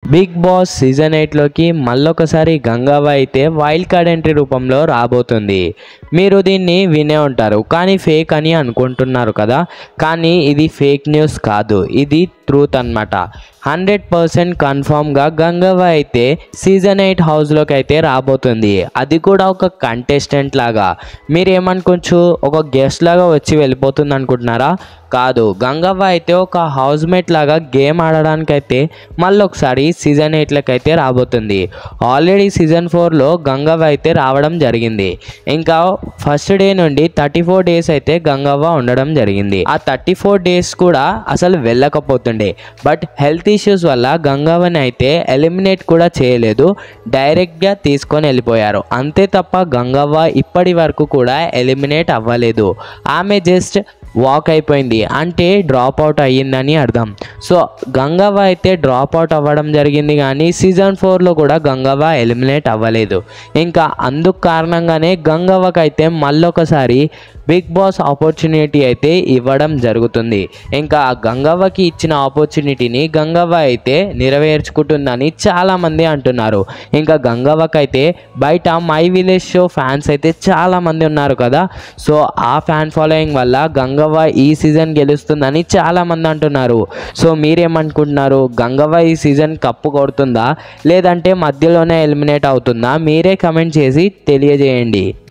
big boss season ఎయిట్లోకి మళ్ళొకసారి గంగవ్వ అయితే wild card entry రూపంలో రాబోతుంది మీరు దీన్ని వినే ఉంటారు కానీ ఫేక్ అని అనుకుంటున్నారు కదా కానీ ఇది ఫేక్ న్యూస్ కాదు ఇది ట్రూత్ అన్నమాట హండ్రెడ్ పర్సెంట్ కన్ఫామ్గా గంగవ్వ అయితే సీజన్ ఎయిట్ హౌస్లోకి అయితే రాబోతుంది అది కూడా ఒక కంటెస్టెంట్ లాగా మీరు ఏమనుకోవచ్చు ఒక గెస్ట్ లాగా వచ్చి వెళ్ళిపోతుంది అనుకుంటున్నారా కాదు గంగవ్వ అయితే ఒక హౌస్ మేట్ లాగా గేమ్ ఆడడానికి అయితే మళ్ళీ ఒకసారి సీజన్ ఎయిట్లోకి అయితే రాబోతుంది ఆల్రెడీ సీజన్ ఫోర్లో గంగవ్వ అయితే రావడం జరిగింది ఇంకా ఫస్ట్ డే నుండి థర్టీ ఫోర్ డేస్ అయితే గంగవ్వ ఉండడం జరిగింది ఆ థర్టీ ఫోర్ డేస్ కూడా అసలు వెళ్ళకపోతుండే బట్ హెల్త్ ఇష్యూస్ వల్ల గంగవ్వని అయితే ఎలిమినేట్ కూడా చేయలేదు డైరెక్ట్గా తీసుకొని వెళ్ళిపోయారు అంతే తప్ప గంగవ్వ ఇప్పటి వరకు కూడా ఎలిమినేట్ అవ్వలేదు ఆమె జస్ట్ వాక్ అయిపోయింది అంటే డ్రాప్ అవుట్ అయ్యిందని అర్థం సో గంగవ్వ అయితే డ్రాప్ అవుట్ అవ్వడం జరిగింది కానీ సీజన్ ఫోర్లో కూడా గంగవ్వ ఎలిమినేట్ అవ్వలేదు ఇంకా అందుకు కారణంగానే గంగవ్వకి అయితే మళ్ళొకసారి బిగ్ బాస్ ఆపర్చునిటీ అయితే ఇవ్వడం జరుగుతుంది ఇంకా ఆ గంగవ్వకి ఇచ్చిన ఆపర్చునిటీని గంగవ్వ అయితే నెరవేర్చుకుంటుందని చాలామంది అంటున్నారు ఇంకా గంగవ్వకి అయితే బయట మై విలేజ్ షో ఫ్యాన్స్ అయితే చాలామంది ఉన్నారు కదా సో ఆ ఫ్యాన్ ఫాలోయింగ్ వల్ల గంగవ్వ ఈ సీజన్ గెలుస్తుందని చాలామంది అంటున్నారు సో మీరేమనుకుంటున్నారు గంగవ్వ ఈ సీజన్ కప్పు కొడుతుందా లేదంటే మధ్యలోనే ఎలిమినేట్ అవుతుందా మీరే కమెంట్ చేసి తెలియజేయండి